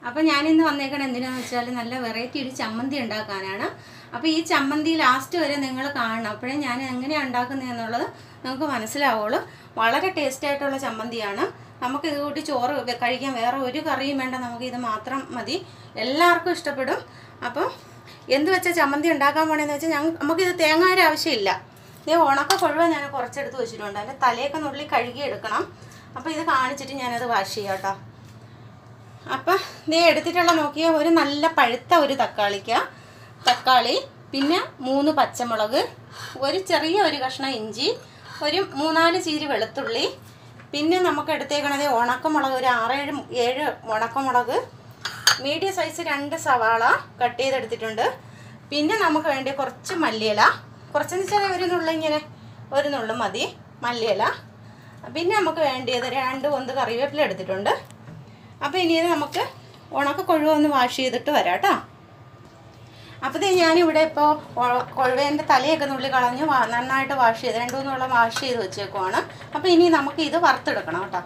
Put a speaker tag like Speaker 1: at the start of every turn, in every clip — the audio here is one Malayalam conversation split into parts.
Speaker 1: അപ്പം ഞാനിന്ന് വന്നേക്കണ എന്തിനാന്ന് വെച്ചാൽ നല്ല വെറൈറ്റി ഒരു ചമ്മന്തി ഉണ്ടാക്കാനാണ് അപ്പോൾ ഈ ചമ്മന്തി ലാസ്റ്റ് വരെ നിങ്ങൾ കാണണം അപ്പോഴേ ഞാൻ എങ്ങനെയാണ് ഉണ്ടാക്കുന്നത് എന്നുള്ളത് നിങ്ങൾക്ക് മനസ്സിലാവുള്ളൂ വളരെ ടേസ്റ്റ് ആയിട്ടുള്ള ചമ്മന്തിയാണ് നമുക്ക് ഇത് കൂട്ടി ചോറ് വെ- കഴിക്കാൻ വേറെ ഒരു കറിയും വേണ്ട നമുക്ക് ഇത് മാത്രം മതി എല്ലാവർക്കും ഇഷ്ടപ്പെടും അപ്പം എന്ത് വെച്ച ചമ്മന്തി ഉണ്ടാക്കാൻ പോണേന്ന് വെച്ചാൽ ഞങ്ങൾ നമുക്കിത് തേങ്ങയുടെ ആവശ്യമില്ല ഇത് ഉണക്ക കൊഴുവ ഞാൻ കുറച്ചെടുത്ത് വെച്ചിട്ടുണ്ട് അതിൻ്റെ തലയൊക്കെ നുള്ളി കഴുകി എടുക്കണം അപ്പോൾ ഇത് കാണിച്ചിട്ട് ഞാനത് വാഷ് ചെയ്യാം കേട്ടോ അപ്പം നീ എടുത്തിട്ടുള്ള നോക്കിയ ഒരു നല്ല പഴുത്ത ഒരു തക്കാളിക്ക തക്കാളി പിന്നെ മൂന്ന് പച്ചമുളക് ഒരു ചെറിയ ഒരു കഷ്ണം ഇഞ്ചി ഒരു മൂന്നാല് ചീരി വെളുത്തുള്ളി പിന്നെ നമുക്ക് എടുത്തേക്കണത് ഉണക്കമുളക് ഒരു ആറേഴ് ഏഴ് ഉണക്കമുളക് മീഡിയം സൈസ് രണ്ട് സവാള കട്ട് ചെയ്തെടുത്തിട്ടുണ്ട് പിന്നെ നമുക്ക് വേണ്ടി കുറച്ച് മല്ലിയില കുറച്ചെന്ന് വെച്ചാൽ ഒരു നുള്ള ഇങ്ങനെ ഒരു നുള്ളു മതി മല്ലിയില പിന്നെ നമുക്ക് വേണ്ടിയത് രണ്ട് കൊന്ത് കറിവേപ്പില എടുത്തിട്ടുണ്ട് അപ്പോൾ ഇനി ഇത് നമുക്ക് ഉണക്ക കൊഴുവ ഒന്ന് വാഷ് ചെയ്തിട്ട് വരാം കേട്ടോ അപ്പോൾ ഇത് ഞാനിവിടെ ഇപ്പോൾ കൊഴുവേൻ്റെ തലയൊക്കെ നുള്ളി കളഞ്ഞ് വാ- നന്നായിട്ട് വാഷ് ചെയ്ത് രണ്ട് മൂന്നോളം വാഷ് ചെയ്ത് വെച്ചേക്കുവാണ് അപ്പോൾ ഇനി നമുക്ക് ഇത് വറുത്തെടുക്കണം കേട്ടോ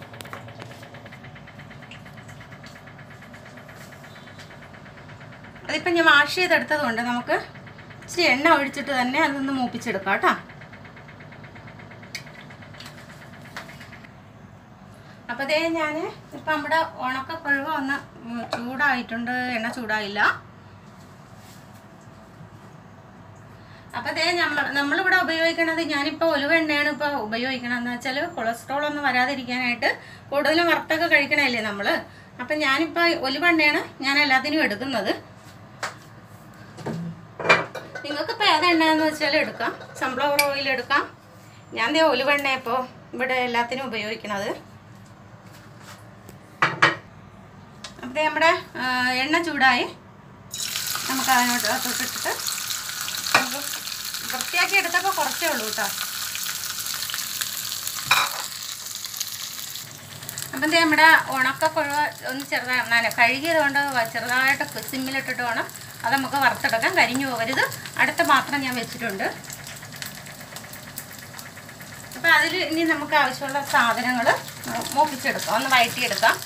Speaker 1: അതിപ്പോൾ ഞാൻ വാഷ് ചെയ്തെടുത്തത് കൊണ്ട് നമുക്ക് ഇച്ചിരി എണ്ണ ഒഴിച്ചിട്ട് തന്നെ അതൊന്ന് മൂപ്പിച്ചെടുക്കാം കേട്ടോ അപ്പോൾ ദേ ഞാൻ ഇപ്പം നമ്മുടെ ഉണക്ക കൊഴുവ ഒന്ന് ഉം, ചൂടായിട്ടുണ്ട് എണ്ണ ചൂടായില്ല അപ്പോൾ ദേ നമ്മൾ നമ്മളിവിടെ ഉപയോഗിക്കണത് ഞാനിപ്പോൾ ഒലുവ എണ്ണയാണ് ഇപ്പോൾ ഉപയോഗിക്കണതെന്ന് വെച്ചാൽ കൊളസ്ട്രോൾ ഒന്നും വരാതിരിക്കാനായിട്ട് കൂടുതലും വറുത്തൊക്കെ കഴിക്കണമല്ലേ നമ്മൾ അപ്പം ഞാനിപ്പോൾ ഒലുവ എണ്ണയാണ് ഞാൻ എല്ലാത്തിനും എടുക്കുന്നത് നിങ്ങൾക്കിപ്പോൾ ഏത് എണ്ണയെന്ന് വെച്ചാൽ എടുക്കാം സൺഫ്ലവർ ഓയിൽ എടുക്കാം ഞാൻ ദേ ഒലുവ എണ്ണ ഇപ്പോൾ ഇവിടെ എല്ലാത്തിനും ഉപയോഗിക്കണത് അപ്പോൾ നമ്മുടെ ആ, എണ്ണ ചൂടായി നമുക്ക് അതിനോട്ട് തൊട്ടിട്ടിട്ട് നമുക്ക് വൃത്തിയാക്കി എടുത്തപ്പോൾ കുറച്ചേ ഉള്ളൂ കേട്ടോ അപ്പം ദേ നമ്മുടെ ഉണക്കക്കൊഴുവ ഒന്ന് ചെറുതായി കഴുകിയത് കൊണ്ട് വ- ചെറുതായിട്ട് സിമ്മിലിട്ടിട്ട് വേണം അത് നമുക്ക് വറുത്തെടുക്കാൻ കരിഞ്ഞു പോകരുത് അടുത്ത പാത്രം ഞാൻ വെച്ചിട്ടുണ്ട് അപ്പം അതിൽ ഇനി നമുക്ക് ആവശ്യമുള്ള സാധനങ്ങൾ മൂപ്പിച്ചെടുക്കാം ഒന്ന് വഴറ്റിയെടുക്കാം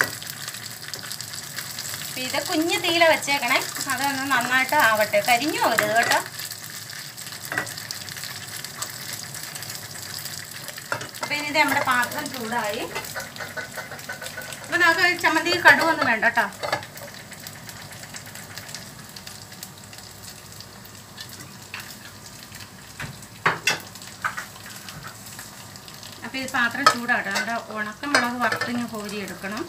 Speaker 1: അപ്പം ഇത് കുഞ്ഞ് തീയില വെച്ചേക്കണേ അതൊന്ന് നന്നായിട്ട് ആവട്ടെ കരിഞ്ഞു പോകരുത് കേട്ടോ അപ്പം ഇനി ഇത് നമ്മുടെ പാത്രം ചൂടായി അപ്പം നമുക്ക് ചമ്മന്തി കടുവൊന്നും വേണ്ട കേട്ടോ അപ്പം ഈ പാത്രം ചൂടാകട്ടെ നമ്മുടെ ഉണക്കമുളക് വറുത്തിങ്ങ് കോരി എടുക്കണം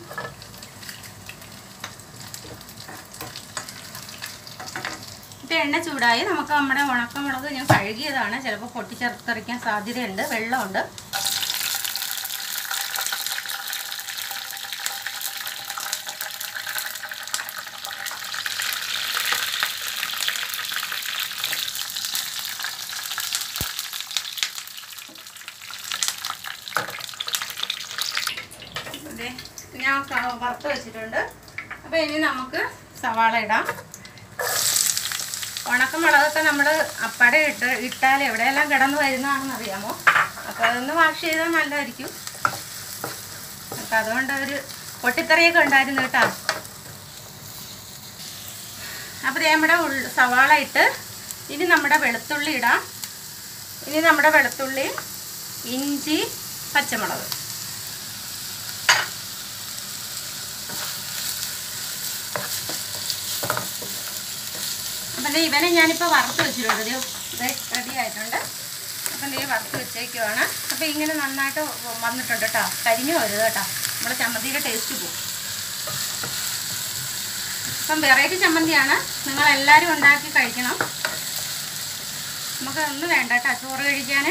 Speaker 1: ഇപ്പം എണ്ണ ചൂടായി നമുക്ക് നമ്മുടെ ഉണക്കമുളക് ഞാൻ കഴുകിയതാണ് ചിലപ്പോൾ പൊട്ടിച്ചെറുത്തെറിക്കാൻ സാധ്യതയുണ്ട് വെള്ളമുണ്ട് ദേ, ഞാൻ ക- വറുത്ത് വെച്ചിട്ടുണ്ട് അപ്പോൾ ഇനി നമുക്ക് സവാള ഇടാം ഉണക്കമുളകൊക്കെ നമ്മൾ അപ്പടെ ഇട്ട് ഇട്ടാൽ എവിടെയെല്ലാം കിടന്ന് വരുന്നതാണെന്ന് അറിയാമോ അപ്പോൾ അതൊന്ന് വാഷ് ചെയ്താൽ നല്ലതായിരിക്കും അപ്പം അതുകൊണ്ട് ഒരു പൊട്ടിത്തെറിയൊക്കെ ഉണ്ടായിരുന്നു കേട്ടോ അപ്പോൾ ദേ നമ്മുടെ ഉള്ളി സവാള ഇട്ട് ഇനി നമ്മുടെ വെളുത്തുള്ളി ഇടാം ഇനി നമ്മുടെ വെളുത്തുള്ളി ഇഞ്ചി പച്ചമുളക് അപ്പം ദേ ഇവനെ ഞാനിപ്പോൾ വറുത്ത് വെച്ചിട്ടുണ്ട് ഇത് റെഡി ആയിട്ടുണ്ട് അപ്പം ദേ വറുത്ത് വെച്ചേക്കുവാണ് അപ്പം ഇങ്ങനെ നന്നായിട്ട് വന്നിട്ടുണ്ട് കേട്ടോ കരിഞ്ഞു വരുത് കേട്ടോ നമ്മുടെ ചമ്മന്തിയുടെ ടേസ്റ്റ് പോകും അപ്പം വെറൈറ്റി ചമ്മന്തിയാണ് നിങ്ങൾ എല്ലാവരും ഉണ്ടാക്കി കഴിക്കണം നമുക്ക് ഒന്നും വേണ്ട കേട്ടോ ചോറ് കഴിക്കാൻ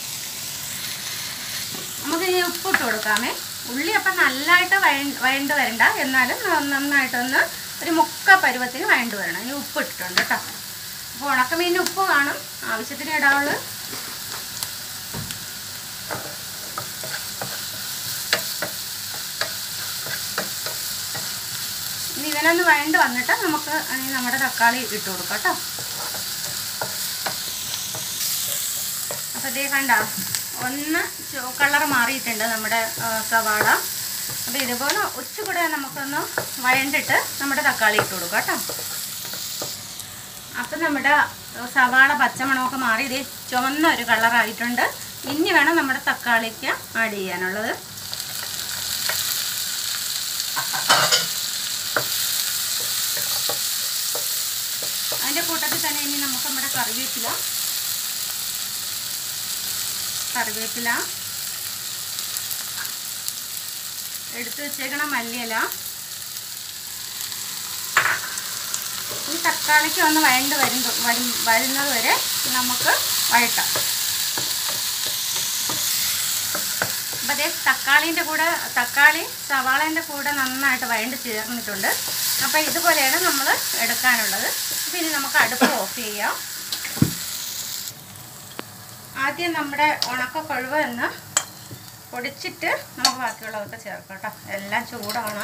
Speaker 1: നമുക്ക് ഇനി ഉപ്പിട്ട് കൊടുക്കാമേ ഉള്ളി അപ്പം നല്ലതായിട്ട് വഴ വഴണ്ട് വരണ്ട എന്നാലും ന- നന്നായിട്ടൊന്ന് ഒരു മുക്ക പരുവത്തിന് വഴണ്ട് വരണം ഇനി ഉപ്പ് ഇട്ടിട്ടുണ്ട് കേട്ടോ അപ്പോൾ ഉണക്കമീനിന് ഉപ്പ് കാണും ആവശ്യത്തിന് ഇടാവുള്ളൂ ഇനി ഇതിനൊന്ന് വഴണ്ട് വന്നിട്ട് നമുക്ക് ഇനി നമ്മുടെ തക്കാളി ഇട്ട് കൊടുക്കാം കേട്ടോ അപ്പോൾ ഇതേ കണ്ട ഒന്ന് കളർ മാറിയിട്ടുണ്ട് നമ്മുടെ ആ, സവാള അപ്പോൾ ഇതുപോലെ ഉച്ചകൂടെ നമുക്കൊന്ന് വഴണ്ടിട്ട് നമ്മുടെ തക്കാളി ഇട്ട് കൊടുക്കാം കേട്ടോ അപ്പം നമ്മുടെ സവാള പച്ചമണമൊക്കെ മാറി ഇത് ചുവന്ന ഒരു കളറായിട്ടുണ്ട് ഇനി വേണം നമ്മുടെ തക്കാളിക്ക് ആഡ് ചെയ്യാനുള്ളത് അതിൻ്റെ കൂട്ടത്തിൽ തന്നെ ഇനി നമുക്ക് നമ്മുടെ കറിവേപ്പില കറിവേപ്പില എടുത്തു വെച്ചേക്കണ മല്ലിയില ഈ തക്കാളിക്ക് ഒന്ന് വഴണ്ട് വരും വരും വരുന്നത് വരെ നമുക്ക് വഴട്ടാം അപ്പം അതേ തക്കാളീൻ്റെ കൂടെ തക്കാളി സവാളേൻ്റെ കൂടെ നന്നായിട്ട് വഴണ്ട് ചേർന്നിട്ടുണ്ട് അപ്പോൾ ഇതുപോലെയാണ് നമ്മൾ എടുക്കാനുള്ളത് അപ്പോൾ ഇനി നമുക്ക് അടുപ്പ് ഓഫ് ചെയ്യാം ആദ്യം നമ്മുടെ ഉണക്ക കൊഴുവ് എന്ന് പൊടിച്ചിട്ട് നമുക്ക് ബാക്കിയുള്ളതൊക്കെ ചേർക്കാം കേട്ടോ എല്ലാം ചൂടാണ്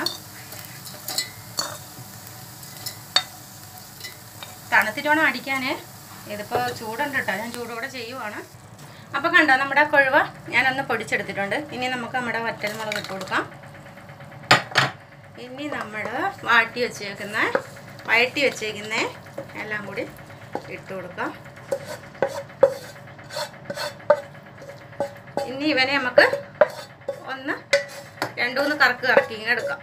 Speaker 1: തണുത്തിട്ട് വേണം അടിക്കാൻ ഇതിപ്പോൾ ചൂടുണ്ട് കേട്ടോ ഞാൻ ചൂടോടെ ചെയ്യുവാണ് അപ്പോൾ കണ്ടോ നമ്മുടെ കൊഴുവ ഞാനൊന്ന് പൊടിച്ചെടുത്തിട്ടുണ്ട് ഇനി നമുക്ക് നമ്മുടെ വറ്റൽ മുളക് ഇട്ട് കൊടുക്കാം ഇനി നമ്മൾ വാട്ടി വെച്ചേക്കുന്ന വഴട്ടി വെച്ചേക്കുന്ന എല്ലാം കൂടി ഇട്ട് കൊടുക്കാം ഇനി ഇവനെ നമുക്ക് ഒന്ന് രണ്ടു മൂന്ന് കറക്ക് കറക്കി ഇങ്ങനെ എടുക്കാം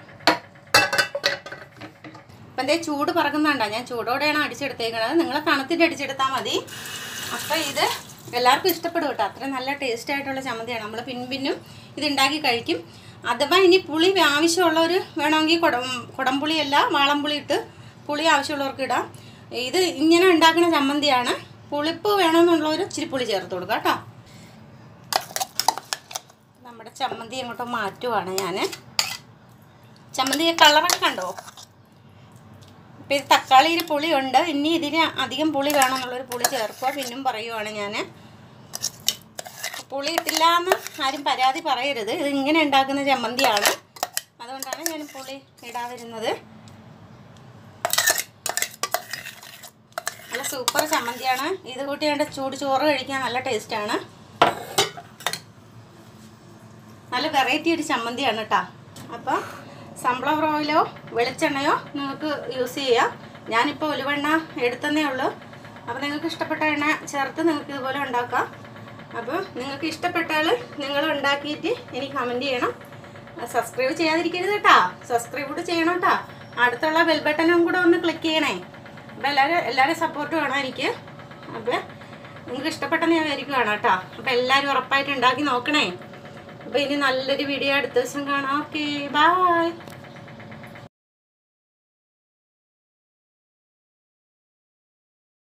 Speaker 1: അപ്പം എന്തേ ചൂട് പറക്കുന്നുണ്ടോ ഞാൻ ചൂടോടെയാണ് അടിച്ചെടുത്തേക്കണത് നിങ്ങൾ തണുത്തിട്ട് അടിച്ചെടുത്താൽ മതി അപ്പോൾ ഇത് എല്ലാവർക്കും ഇഷ്ടപ്പെടും കേട്ടോ അത്രയും നല്ല ടേസ്റ്റ് ആയിട്ടുള്ള ചമ്മന്തിയാണ് നമ്മൾ പിൻപിന്നും ഇത് ഉണ്ടാക്കി കഴിക്കും അഥവാ ഇനി പുളി ആവശ്യമുള്ളവർ വേണമെങ്കിൽ കുടം കുടംപുളിയല്ല വാളംപുളി ഇട്ട് പുളി ആവശ്യമുള്ളവർക്ക് ഇടാം ഇത് ഇങ്ങനെ ഉണ്ടാക്കുന്ന ചമ്മന്തിയാണ് പുളിപ്പ് വേണമെന്നുള്ളവർ ഇച്ചിരി പുളി ചേർത്ത് കൊടുക്കാം കേട്ടോ നമ്മുടെ ചമ്മന്തി അങ്ങോട്ട് മാറ്റുവാണ് ഞാൻ ചമ്മന്തി കളറൊക്കെ കണ്ടോ ഇപ്പം ഇത് തക്കാളിയിൽ പുളിയുണ്ട് ഇനി ഇതിന് അധികം പുളി വേണമെന്നുള്ളൊരു പുളി ചേർക്കുക പിന്നും പറയുവാണ് ഞാൻ പുളി ഇട്ടില്ല എന്ന് ആരും പരാതി പറയരുത് ഇത് ഇങ്ങനെ ഉണ്ടാക്കുന്ന ചമ്മന്തിയാണ് അതുകൊണ്ടാണ് ഞാൻ പുളി ഇടാതിരുന്നത് നല്ല സൂപ്പർ ചമ്മന്തിയാണ് ഇത് കൂട്ടി വേണ്ട ചൂട് ചോറ് കഴിക്കാൻ നല്ല ടേസ്റ്റാണ് നല്ല വെറൈറ്റി ഒരു ചമ്മന്തിയാണ് കേട്ടോ അപ്പോൾ സൺഫ്ലവർ ഓയിലോ വെളിച്ചെണ്ണയോ നിങ്ങൾക്ക് യൂസ് ചെയ്യാം ഞാനിപ്പോൾ ഒലുവെണ്ണ എടുത്തതേ ഉള്ളൂ അപ്പോൾ നിങ്ങൾക്ക് ഇഷ്ടപ്പെട്ട എണ്ണ ചേർത്ത് നിങ്ങൾക്ക് ഇതുപോലെ ഉണ്ടാക്കാം അപ്പോൾ നിങ്ങൾക്ക് ഇഷ്ടപ്പെട്ടാൽ നിങ്ങൾ ഉണ്ടാക്കിയിട്ട് എനിക്ക് കമൻറ്റ് ചെയ്യണം സബ്സ്ക്രൈബ് ചെയ്യാതിരിക്കരുത് കേട്ടോ സബ്സ്ക്രൈബ് കൂടെ ചെയ്യണം കേട്ടോ അടുത്തുള്ള ബെൽ ബട്ടണും കൂടെ ഒന്ന് ക്ലിക്ക് ചെയ്യണേ അപ്പോൾ എല്ലാവരും എല്ലാവരും സപ്പോർട്ട് വേണം എനിക്ക് അപ്പോൾ നിങ്ങൾക്ക് ഇഷ്ടപ്പെട്ടെന്ന് ഞാൻ വിചാരിക്കുവാണ് കേട്ടോ അപ്പോൾ എല്ലാവരും ഉറപ്പായിട്ട് ഉണ്ടാക്കി നോക്കണേ അപ്പോൾ ഇനി നല്ലൊരു വീഡിയോ അടുത്ത ദിവസം കാണാം ഓക്കെ ബായ്